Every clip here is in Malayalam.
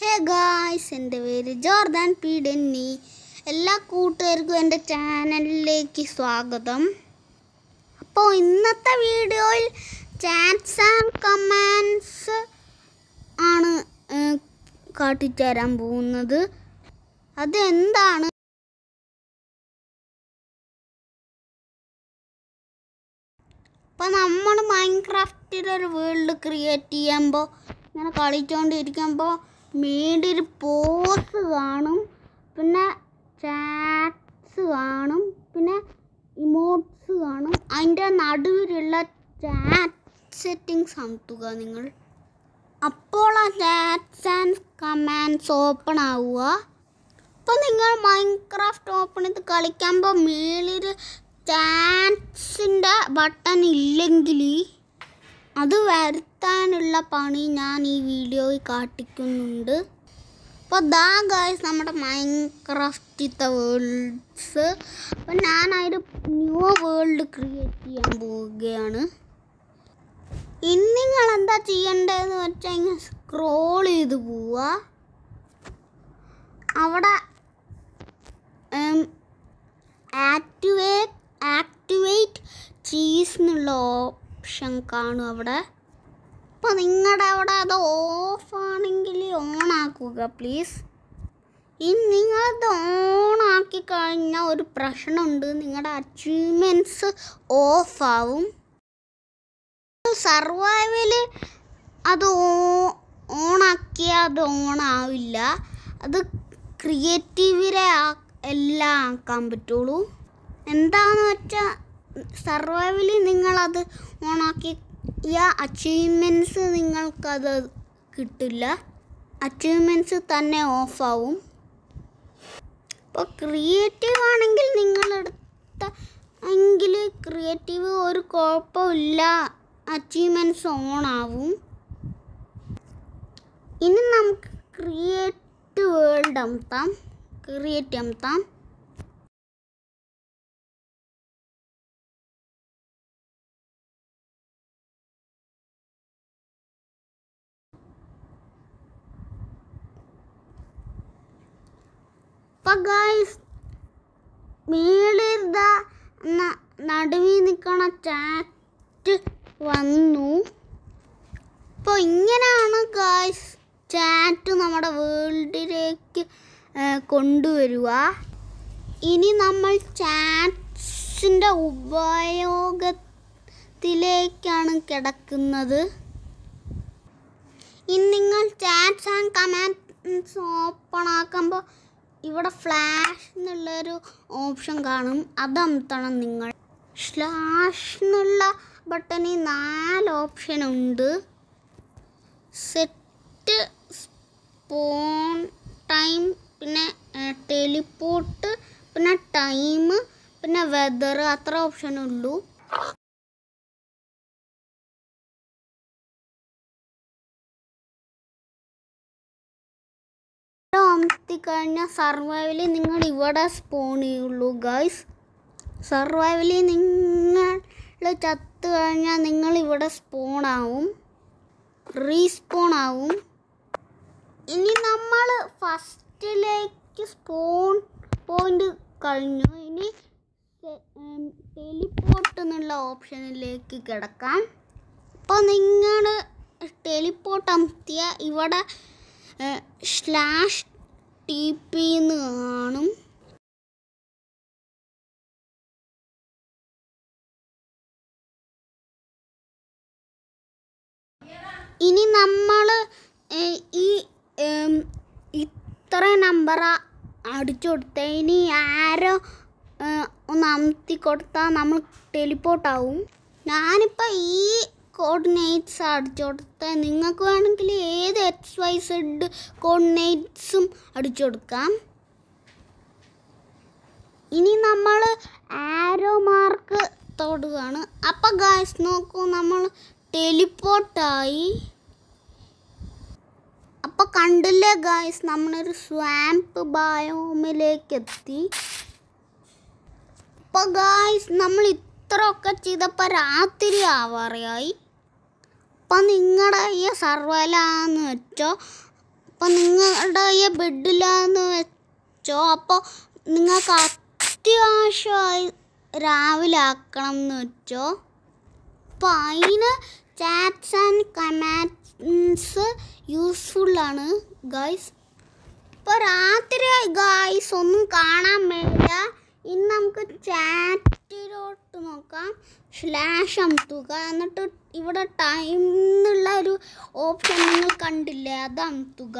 ഹേ ഗായ്സ് എൻ്റെ പേര് ജോർദാൻ പി ഡെന്നി എല്ലാ കൂട്ടുകാർക്കും എൻ്റെ ചാനലിലേക്ക് സ്വാഗതം അപ്പോൾ ഇന്നത്തെ വീഡിയോയിൽ ചാറ്റ്സ് ആൻഡ് കമാൻഡ്സ് ആണ് ഏഹ്, കാട്ടിത്തരാൻ പോകുന്നത് അത് എന്താണ് അപ്പം നമ്മൾ മൈൻക്രാഫ്റ്റിൽ ഒരു വേൾഡ് ക്രിയേറ്റ് ചെയ്യുമ്പോൾ ഇങ്ങനെ കളിച്ചുകൊണ്ടിരിക്കുമ്പോൾ മീഡിൽ പോസ് കാണും പിന്നെ ചാറ്റ്സ് കാണും പിന്നെ ഇമോട്ട്സ് കാണും അതിൻ്റെ നടുവിലുള്ള ചാറ്റ് സെറ്റിങ്സ് അമർത്തുക നിങ്ങൾ അപ്പോൾ ആ ചാറ്റ്സ് ആൻഡ് കമാൻഡ്സ് ഓപ്പൺ ആവുക അപ്പോൾ നിങ്ങൾ മൈൻക്രാഫ്റ്റ് ഓപ്പൺ ചെയ്ത് കളിക്കുമ്പോൾ മേളിൽ ചാൻസിൻ്റെ ബട്ടൺ ഇല്ലെങ്കിൽ അത് വരുത്താനുള്ള പണി ഞാൻ ഈ വീഡിയോയിൽ കാട്ടിക്കുന്നുണ്ട് അപ്പോൾ ദാ ഗായ്സ് നമ്മുടെ മൈൻക്രാഫ്റ്റിത്തെ വേൾഡ്സ് അപ്പോൾ ഞാൻ അതിൽ ന്യൂ വേൾഡ് ക്രിയേറ്റ് ചെയ്യാൻ പോവുകയാണ് ഇനി നിങ്ങൾ എന്താ ചെയ്യേണ്ടതെന്ന് വെച്ചാൽ ഇങ്ങനെ സ്ക്രോൾ ചെയ്ത് പോവുക അവിടെ ആക്ടിവേറ്റ് ആക്ടിവേറ്റ് ചീസ് എന്നുള്ള ഓപ്ഷൻ കാണും അവിടെ അപ്പോൾ നിങ്ങളുടെ അവിടെ അത് ഓഫ് ആണെങ്കിൽ ഓൺ ആക്കുക പ്ലീസ് ഇനി നിങ്ങളത് ഓൺ ആക്കി കഴിഞ്ഞാൽ ഒരു പ്രശ്നമുണ്ട് നിങ്ങളുടെ അച്ചീവ്മെൻറ്റ്സ് ഓഫ് ആവും സർവൈവൽ അത് ഓണാക്കിയാൽ അത് ഓൺ ആവില്ല അത് ക്രിയേറ്റീവിലെ എല്ലാം ആക്കാൻ പറ്റുള്ളൂ എന്താന്ന് വെച്ചാൽ സർവൈവലിൽ നിങ്ങളത് ഓണാക്കിയ അച്ചീവ്മെൻറ്റ്സ് നിങ്ങൾക്കത് കിട്ടില്ല അച്ചീവ്മെൻറ്റ്സ് തന്നെ ഓഫാവും ഇപ്പോൾ ക്രിയേറ്റീവ് ആണെങ്കിൽ നിങ്ങളെടുത്ത എങ്കിൽ ക്രിയേറ്റീവ് ഒരു കുഴപ്പമില്ല അച്ചീവ്മെൻറ്റ്സ് ഓൺ ആവും ഇനി നമുക്ക് ക്രിയേറ്റ് വേൾഡ് അമർത്താം ക്രിയേറ്റ് അമർത്താം അപ്പം ഗായ്സ് മേളിരുത നടുവിൽ നിൽക്കണ ചാറ്റ് വന്നു അപ്പോൾ ഇങ്ങനെയാണ് ഗായ്സ് ചാറ്റ് നമ്മുടെ വേൾഡിലേക്ക് കൊണ്ടുവരിക ഇനി നമ്മൾ ചാറ്റ്സിൻ്റെ ഉപയോഗത്തിലേക്കാണ് കിടക്കുന്നത് ഇനി നിങ്ങൾ ചാറ്റ്സ് ആൻഡ് കമാൻഡ്സ് ഓപ്പൺ ആക്കുമ്പോൾ ഇവിടെ ഫ്ലാഷ് എന്നുള്ളൊരു ഓപ്ഷൻ കാണും അത് അമർത്തണം നിങ്ങൾ സ്ലാഷ് എന്നുള്ള ബട്ടണിൽ നാല് ഓപ്ഷൻ ഉണ്ട് സെറ്റ് സ്പോൺ ടൈം പിന്നെ ടെലിപ്പോർട്ട് പിന്നെ ടൈം പിന്നെ വെതർ അത്ര ഓപ്ഷൻ ഉള്ളൂ അമർത്തി കഴിഞ്ഞാൽ സർവൈവലിൽ നിങ്ങൾ ഇവിടെ സ്പോൺ ചെയ്യുള്ളൂ ഗൈസ് സർവൈവലിൽ നിങ്ങൾ ചത്തു കഴിഞ്ഞാൽ നിങ്ങൾ ഇവിടെ സ്പോൺ ആവും റീസ്പോൺ ആവും ഇനി നമ്മൾ ഫസ്റ്റിലേക്ക് സ്പോൺ പോയിന്റ് കഴിഞ്ഞു ഇനി ടെലിപ്പോർട്ട് എന്നുള്ള ഓപ്ഷനിലേക്ക് കിടക്കാം അപ്പോൾ നിങ്ങൾ ടെലിപ്പോർട്ട് അമർത്തിയ ഇവിടെ സ്ലാഷ് ടി പി എന്ന് കാണും ഇനി നമ്മൾ ഈ ഏം, ഇത്ര നമ്പർ അടിച്ചു കൊടുത്ത ഇനി ആരോ ഏ, ഒന്ന് അമർത്തി കൊടുത്താൽ നമ്മൾ ടെലിപ്പോർട്ട് ആവും ഞാനിപ്പോൾ ഈ കോർഡിനേറ്റ്സ് അടിച്ചു കൊടുത്ത നിങ്ങൾക്ക് വേണമെങ്കിൽ ഏത് എക്സ് വൈ സെഡ് കോർഡിനേറ്റ്സും അടിച്ചു കൊടുക്കാം ഇനി നമ്മൾ ആരോ മാർക്ക് തൊടുകയാണ് അപ്പം ഗായ്സ് നോക്കൂ നമ്മൾ ടെലിപ്പോർട്ടായി അപ്പോൾ കണ്ടില്ലേ ഗായ്സ് നമ്മളൊരു സ്വാമ്പ് ബയോമിലേക്ക് എത്തി അപ്പോൾ ഗായ്സ് നമ്മൾ ഇത്രയൊക്കെ ചെയ്തപ്പോൾ രാത്രി ആവാറായി അപ്പം നിങ്ങളുടെ ഈ സർവലാന്ന് വെച്ചോ അപ്പം നിങ്ങൾ നിങ്ങളുടെ കയ്യിൽ ബെഡില്ലാന്ന് വെച്ചോ അപ്പോൾ നിങ്ങൾക്ക് അത്യാവശ്യമായി രാവിലെ ആക്കണം എന്ന് വെച്ചോ അപ്പോൾ അതിന് ചാറ്റ്സ് ആൻഡ് കമാൻഡ്സ് യൂസ്ഫുള്ളാണ് ഗൈസ് ഇപ്പോൾ രാത്രി ഗൈസ് ഒന്നും കാണാൻ മേല ഇന്ന് നമുക്ക് ചാറ്റിലോട്ട് നോക്കാം സ്ലാഷ് അമുത്തുക എന്നിട്ട് ഇവിടെ ടൈം എന്നുള്ള ഒരു ഓപ്ഷൻ നിങ്ങൾ കണ്ടില്ലേ അത് അമുത്തുക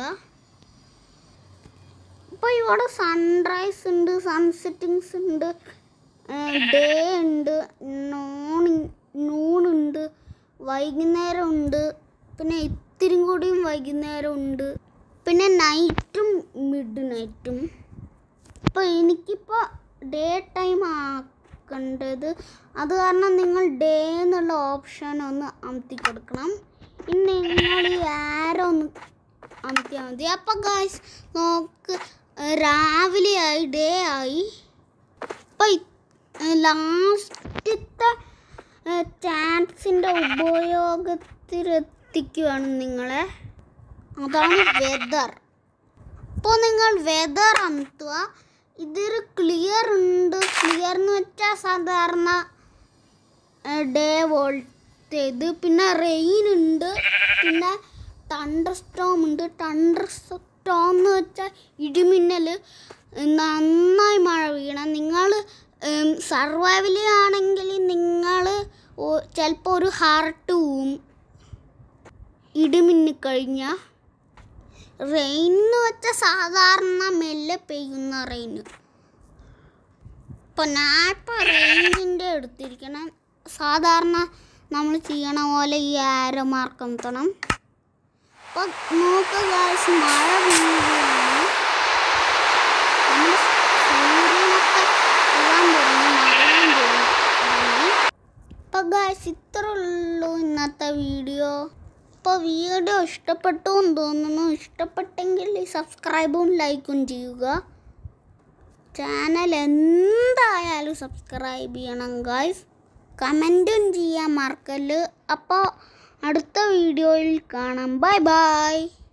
ഇപ്പോൾ ഇവിടെ സൺറൈസ് ഉണ്ട് സൺസെറ്റിങ്സ് ഉണ്ട് ഡേ ഉണ്ട് നോൺ നൂണുണ്ട് വൈകുന്നേരം ഉണ്ട് പിന്നെ ഇത്തിരി കൂടിയും വൈകുന്നേരം ഉണ്ട് പിന്നെ നൈറ്റും മിഡ് നൈറ്റും അപ്പോൾ എനിക്കിപ്പോൾ ഡേ ടൈം ആക്കേണ്ടത് അത് കാരണം നിങ്ങൾ ഡേ എന്നുള്ള ഓപ്ഷൻ ഒന്ന് അമർത്തി കൊടുക്കണം ഇനി നിങ്ങൾ ഈ ആരോ ഒന്ന് അമർത്തിയാൽ മതി അപ്പോൾ ഗായ്സ് നോക്ക് രാവിലെ ആയി ഡേ ആയി അപ്പോൾ ലാസ്റ്റത്തെ ചാൻസിൻ്റെ ഉപയോഗത്തിലെത്തിക്കുകയാണ് നിങ്ങളെ അതാണ് വെതർ അപ്പോൾ നിങ്ങൾ വെതർ അമുത്തുക ഇതൊരു ക്ലിയർ ഉണ്ട് ക്ലിയർ എന്ന് വെച്ചാൽ സാധാരണ ഡേ വോൾട്ടേജ് പിന്നെ റെയിൻ ഉണ്ട് പിന്നെ തണ്ടർ സ്റ്റോം ഉണ്ട് തണ്ടർ സ്റ്റോം എന്ന് വെച്ചാൽ ഇടിമിന്നൽ നന്നായി മഴ വീണാൽ നിങ്ങൾ സർവൈവൽ ആണെങ്കിൽ നിങ്ങൾ ചിലപ്പോൾ ഒരു ഹാർട്ട് പോവും ഇടിമിന്നി കഴിഞ്ഞാൽ റെയിൻ എന്ന് വെച്ചാൽ സാധാരണ മെല്ലെ പെയ്യുന്ന റെയിൻ ഇപ്പം ഞാൻ ഇപ്പോൾ റെയിനിൻ്റെ എടുത്തിരിക്കണം സാധാരണ നമ്മൾ ചെയ്യണ പോലെ ഈ ആരോ മാർക്ക് അമർത്തണം അപ്പം നോക്കുക ഗായ്സ് മഴ വീഴുകയാണ് നമ്മൾ സൂര്യനൊക്കെ പോകാൻ തുടങ്ങി മഴയും തുടങ്ങി അപ്പോൾ ഗായ്സ് ഇത്ര ഉള്ളൂ ഇന്നത്തെ വീഡിയോ അപ്പോൾ വീഡിയോ ഇഷ്ടപ്പെട്ടു എന്ന് തോന്നുന്നു ഇഷ്ടപ്പെട്ടെങ്കിൽ സബ്സ്ക്രൈബും ലൈക്കും ചെയ്യുക ചാനൽ എന്തായാലും സബ്സ്ക്രൈബ് ചെയ്യണം ഗായ്സ് കമൻറ്റും ചെയ്യാൻ മറക്കല്ല് അപ്പോൾ അടുത്ത വീഡിയോയിൽ കാണാം ബൈ ബൈ